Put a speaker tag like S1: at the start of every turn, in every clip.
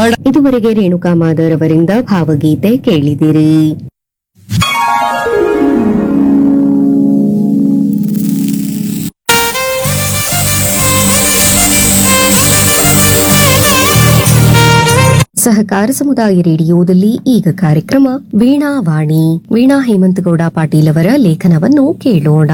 S1: ಹಾಡ
S2: ಇದುವರೆಗೆ ರೇಣುಕಾ ಮಾದರ್ ಅವರಿಂದ ಭಾವಗೀತೆ ಕೇಳಿದಿರಿ ಸಹಕಾರ ಸಮುದಾಯ ರೇಡಿಯೋದಲ್ಲಿ ಈಗ ಕಾರ್ಯಕ್ರಮ ವೀಣಾವಾಣಿ ವೀಣಾ ಹೇಮಂತಗೌಡ ಪಾಟೀಲ್ ಅವರ ಲೇಖನವನ್ನು ಕೇಳೋಣ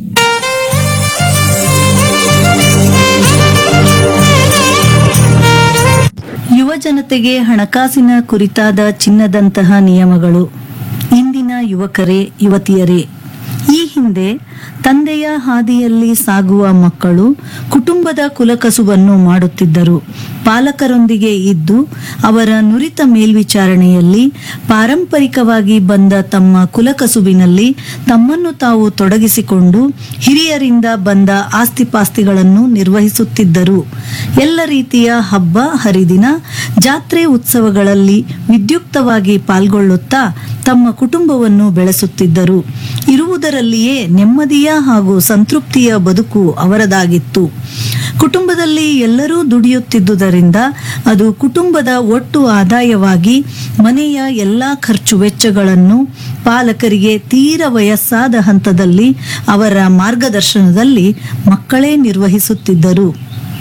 S3: ಯುವ ಜನತೆಗೆ ಹಣಕಾಸಿನ ಕುರಿತಾದ ಚಿನ್ನದಂತಹ ನಿಯಮಗಳು ಇಂದಿನ ಯುವಕರೇ ಯುವತಿಯರೇ ಈ ಹಿಂದೆ ತಂದೆಯ ಹಾದಿಯಲ್ಲಿ ಸಾಗುವ ಮಕ್ಕಳು ಕುಟುಂಬದ ಕುಲಕಸುಬನ್ನು ಮಾಡುತ್ತಿದ್ದರು ಪಾಲಕರೊಂದಿಗೆ ಇದ್ದು ಅವರ ನುರಿತ ಮೇಲ್ವಿಚಾರಣೆಯಲ್ಲಿ ಪಾರಂಪರಿಕವಾಗಿ ಬಂದ ತಮ್ಮ ಕುಲಕಸುಬಿನಲ್ಲಿ ತಮ್ಮನ್ನು ತಾವು ತೊಡಗಿಸಿಕೊಂಡು ಹಿರಿಯರಿಂದ ಬಂದ ಆಸ್ತಿಪಾಸ್ತಿಗಳನ್ನು ನಿರ್ವಹಿಸುತ್ತಿದ್ದರು ಎಲ್ಲ ರೀತಿಯ ಹಬ್ಬ ಹರಿದಿನ ಜಾತ್ರೆ ಉತ್ಸವಗಳಲ್ಲಿ ವಿದ್ಯುಕ್ತವಾಗಿ ಪಾಲ್ಗೊಳ್ಳುತ್ತಾ ತಮ್ಮ ಕುಟುಂಬವನ್ನು ಬೆಳೆಸುತ್ತಿದ್ದರು ಇರುವುದರಲ್ಲಿಯೇ ನೆಮ್ಮದಿಯ ಹಾಗೂ ಸಂತೃಪ್ತಿಯ ಬದುಕು ಅವರದಾಗಿತ್ತು ಕುಟುಂಬದಲ್ಲಿ ಎಲ್ಲರೂ ದುಡಿಯುತ್ತಿದ್ದುದರಿಂದ ಅದು ಕುಟುಂಬದ ಒಟ್ಟು ಆದಾಯವಾಗಿ ಮನೆಯ ಎಲ್ಲಾ ಖರ್ಚು ವೆಚ್ಚಗಳನ್ನು ಪಾಲಕರಿಗೆ ತೀರ ವಯಸ್ಸಾದ ಹಂತದಲ್ಲಿ ಅವರ ಮಾರ್ಗದರ್ಶನದಲ್ಲಿ ಮಕ್ಕಳೇ ನಿರ್ವಹಿಸುತ್ತಿದ್ದರು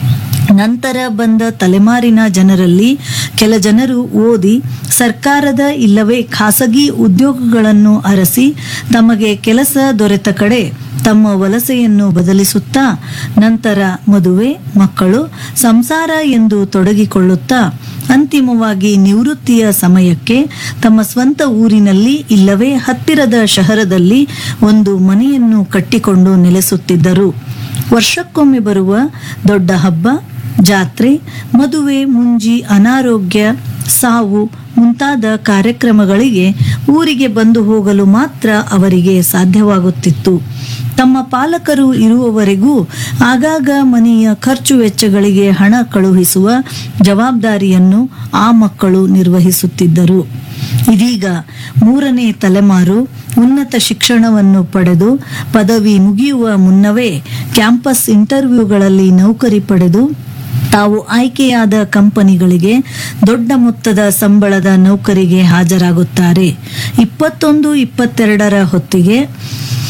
S3: ನಂತರ ಬಂದ ತಲೆಮಾರಿನ ಜನರಲ್ಲಿ ಕೆಲ ಜನರು ಓದಿ ಸರ್ಕಾರದ ಇಲ್ಲವೇ ಖಾಸಗಿ ಉದ್ಯೋಗಗಳನ್ನು ಅರಸಿ ತಮಗೆ ಕೆಲಸ ದೊರೆತ ಕಡೆ ತಮ್ಮ ವಲಸೆಯನ್ನು ಬದಲಿಸುತ್ತಾ ನಂತರ ಮದುವೆ ಮಕ್ಕಳು ಸಂಸಾರ ಎಂದು ತೊಡಗಿಕೊಳ್ಳುತ್ತಾ ಅಂತಿಮವಾಗಿ ನಿವೃತ್ತಿಯ ಸಮಯಕ್ಕೆ ತಮ್ಮ ಸ್ವಂತ ಊರಿನಲ್ಲಿ ಇಲ್ಲವೇ ಹತ್ತಿರದ ಶಹರದಲ್ಲಿ ಒಂದು ಮನೆಯನ್ನು ಕಟ್ಟಿಕೊಂಡು ನೆಲೆಸುತ್ತಿದ್ದರು ವರ್ಷಕ್ಕೊಮ್ಮೆ ಬರುವ ದೊಡ್ಡ ಹಬ್ಬ ಜಾತ್ರೆ ಮದುವೆ ಮುಂಜಿ ಅನಾರೋಗ್ಯ ಸಾವು ಮುಂತಾದ ಕಾರ್ಯಕ್ರಮಗಳಿಗೆ ಊರಿಗೆ ಬಂದು ಹೋಗಲು ಮಾತ್ರ ಅವರಿಗೆ ಸಾಧ್ಯವಾಗುತ್ತಿತ್ತು ತಮ್ಮ ಪಾಲಕರು ಇರುವವರೆಗೂ ಆಗಾಗ ಮನೆಯ ಖರ್ಚು ವೆಚ್ಚಗಳಿಗೆ ಹಣ ಕಳುಹಿಸುವ ಜವಾಬ್ದಾರಿಯನ್ನು ಆ ಮಕ್ಕಳು ನಿರ್ವಹಿಸುತ್ತಿದ್ದರು ಇದೀಗ ಮೂರನೇ ತಲೆಮಾರು ಉನ್ನತ ಶಿಕ್ಷಣವನ್ನು ಪಡೆದು ಪದವಿ ಮುಗಿಯುವ ಮುನ್ನವೇ ಕ್ಯಾಂಪಸ್ ಇಂಟರ್ವ್ಯೂಗಳಲ್ಲಿ ನೌಕರಿ ಪಡೆದು ತಾವು ಆಯ್ಕೆಯಾದ ಕಂಪನಿಗಳಿಗೆ ದೊಡ್ಡ ಮೊತ್ತದ ಸಂಬಳದ ನೌಕರಿಗೆ ಹಾಜರಾಗುತ್ತಾರೆ ಇಪ್ಪತ್ತೊಂದು ಇಪ್ಪತ್ತೆರಡರ ಹೊತ್ತಿಗೆ